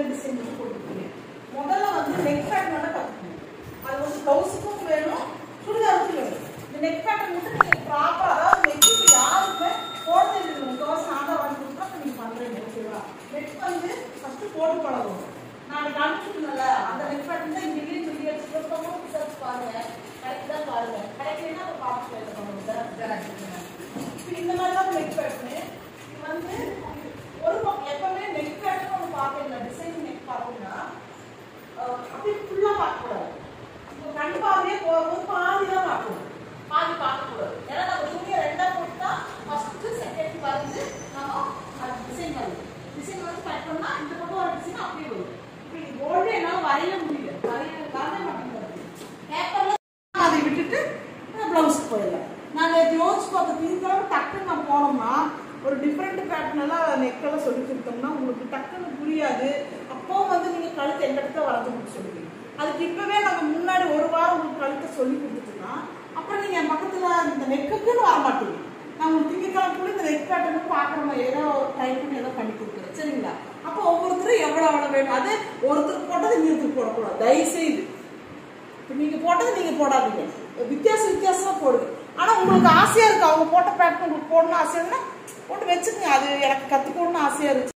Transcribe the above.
design வந்து போட்டுருக்கீங்க முதல்ல வந்து நெக் பேட் மட்டும் கற்றுக்கணும் அது வந்து ப்ளவுஸுக்கும் வேணும் சுடிதாருக்கும் வேணும் இந்த நெக் பேட்டை மட்டும் நீங்கள் ப்ராப்பராக அதாவது நெக் இப்போ யாருக்குமே போட தெரியுது முக்கால்வாசி நான் தான் வாங்கி கொடுத்தா அப்போ நீங்கள் பண்ணுறீங்க ஓகேவா நெக் வந்து ஃபஸ்ட்டு போட்டு பழகும் நாளைக்கு அனுப்பிச்சுக்கணும்ல அந்த நெக் பேட் தான் இங்கே வீடு சொல்லி வச்சுருக்கோம் ரிசர்ச் பாருங்க கரெக்ட் தான் பாருங்க கரெக்ட்னா அப்போ பார்த்து பண்ணுங்க இப்போ இந்த மாதிரி தான் நெக் பேட்னு இது வந்து ஒரு பக்கம் எப்பவுமே நெக் பேட்னு ஒன்று பார்க்கல டிசைன் நெக் பார்த்தீங்கன்னா அஹ் அப்படியே ஃபுல்லாக பார்க்கக்கூடாது இப்போ கண் பார்வையே போகும்போது பாதி தான் பார்க்கணும் பாதி பார்க்கக்கூடாது ஏன்னா நம்ம துணியை ரெண்டாக போட்டா ஃபஸ்ட்டு செகண்ட் வந்து நம்ம அது டிசைன் வருது டிசைன் வந்து கட் பண்ணா இந்த பக்கம் ஒரு டிசைன் அப்படியே வரும் இப்போ இது கோல்டு என்னால் வரைய முடியல வரைய வரைய மாட்டேங்குது பேப்பர்ல அதை விட்டுட்டு ப்ளவுஸ்க்கு போயிடலாம் நான் நேற்று யோசிச்சு பார்த்த தீர்த்தாலும் டக்குன்னு நான் போனோம்னா ஒரு டிஃப்ரெண்ட் பேட்டர்னெல்லாம் நெக்கெல்லாம் சொல்லி கொடுத்தோம்னா உங்களுக்கு டக்குன்னு புரியாது அப்போ வந்து நீங்கள் கழுத்து எந்த இடத்துல வரைஞ்சு கொடுக்க சொல்லுவீங்க அதுக்கு இப்போவே நம்ம முன்னாடி ஒரு வாரம் உங்களுக்கு கழுத்தை சொல்லி கொடுத்துட்டோம்னா அப்புறம் நீங்கள் என் பக்கத்தில் இந்த நெக்குக்குன்னு வர மாட்டீங்க நான் உங்களுக்கு திங்கக்கிழமை கூட இந்த நெக் பேட்டர்னு பார்க்குறோம் ஏதோ ட்ரை பண்ணி ஏதோ பண்ணி கொடுக்குறேன் சரிங்களா அப்போ ஒவ்வொருத்தரும் எவ்வளோ எவ்வளோ வேணும் அது ஒருத்தருக்கு போட்டது இன்னொருத்தருக்கு போடக்கூடாது தயவுசெய்து இப்போ நீங்கள் போட்டது நீங்கள் போடாதீங்க வித்தியாசம் வித்தியாசமா போடுங்க ஆனால் உங்களுக்கு ஆசையாக இருக்கு அவங்க போட்ட பேட்டர்ன் உங்களுக்கு போடணும்னு ஆசையா இருந்தா போட்டு வச்சுக்கோங்க அது எனக்கு கற்றுக்கணும்னு ஆசையாக இருந்துச்சு